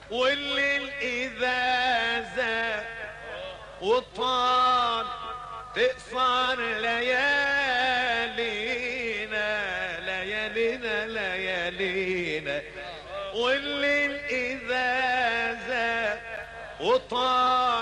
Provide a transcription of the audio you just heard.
والليل إذا زاد وطال تقصر ليالينا ليالينا ليالينا والليل إذا زاد وطال